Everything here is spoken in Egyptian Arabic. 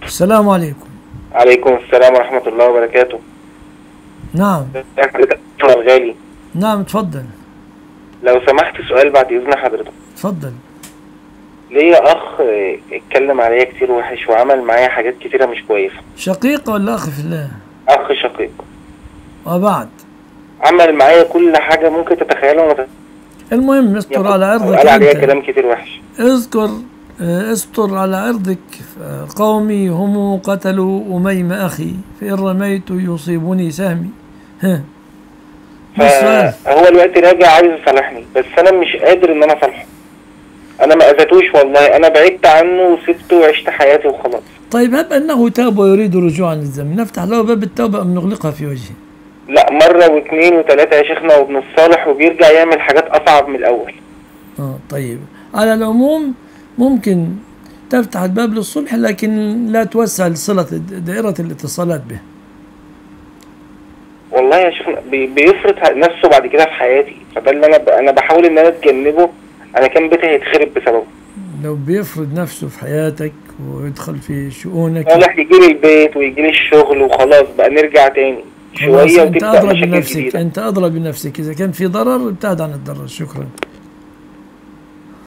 السلام عليكم عليكم السلام ورحمة الله وبركاته نعم ازي حضرتك يا الغالي نعم تفضل لو سمحت سؤال بعد إذن حضرتك تفضل ليا أخ آه، اتكلم عليا كتير وحش وعمل معايا حاجات كتيرة مش كويسة شقيق ولا أخ في الله أخ شقيق وبعد عمل معايا كل حاجة ممكن تتخيلها وما تت- المهم استر على عرضك قال عليا أنت كلام كتير وحش اذكر آه، استر على عرضك آه، قومي هم قتلوا أميم أخي فإن رميت يصيبني سهمي ها ما السؤال؟ فهو الوقت راجع عايز يصالحني بس أنا مش قادر إن أنا أصالحه أنا ما أذيتوش والله أنا بعدت عنه وسبته وعشت حياتي وخلاص طيب هب أنه تاب ويريد رجوعا للذنب نفتح له باب التوبة أم نغلقها في وجهه لا مرة واثنين وثلاثة يا شيخنا وابن الصالح وبيرجع يعمل حاجات أصعب من الأول آه طيب على العموم ممكن تفتح الباب للصلح لكن لا توسع صلة دائرة الاتصالات به والله يا شيخنا بي- بيفرض نفسه بعد كده في حياتي فده اللي انا ب... انا بحاول ان انا اتجنبه انا كان بيتي هيتخرب بسببه لو بيفرض نفسه في حياتك ويدخل في شؤونك صالح يجي لي البيت ويجي لي الشغل وخلاص بقى نرجع تاني خلاص شويه انت وتبدا ادرى مشاكل بنفسك جديده انت ادرى بنفسك اذا كان في ضرر ابتعد عن الضرر شكرا